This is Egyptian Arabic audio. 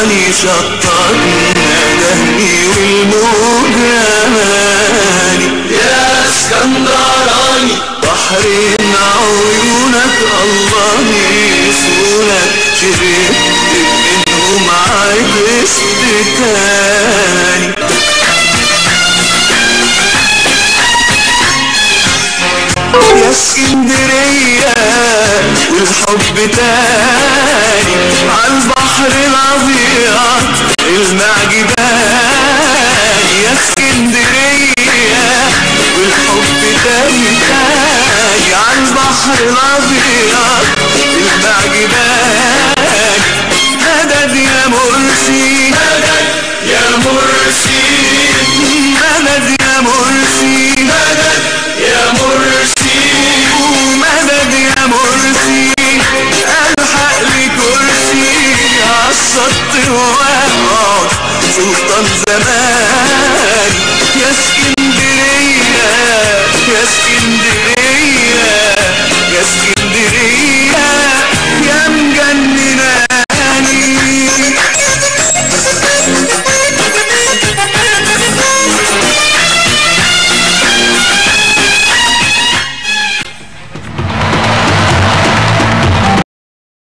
اسكندراني شطتنا دهني والموجاني يا اسكندراني بحرين عيونك الله يسولك شربت منهم عكست تاني يا اسكندرية والحب تاني عالبحر الأبيض المعجبان يا اسكندرية والحب تاني تاني عالبحر الأبيض المعجبان مدد يا مرسي مدد يا مرسي مدد يا مرسي مدد يا مرسي ومدد يا مرسي الحق لي كرسي عالسط واقعد سلطان زمان يا اسكندرية يا اسكندرية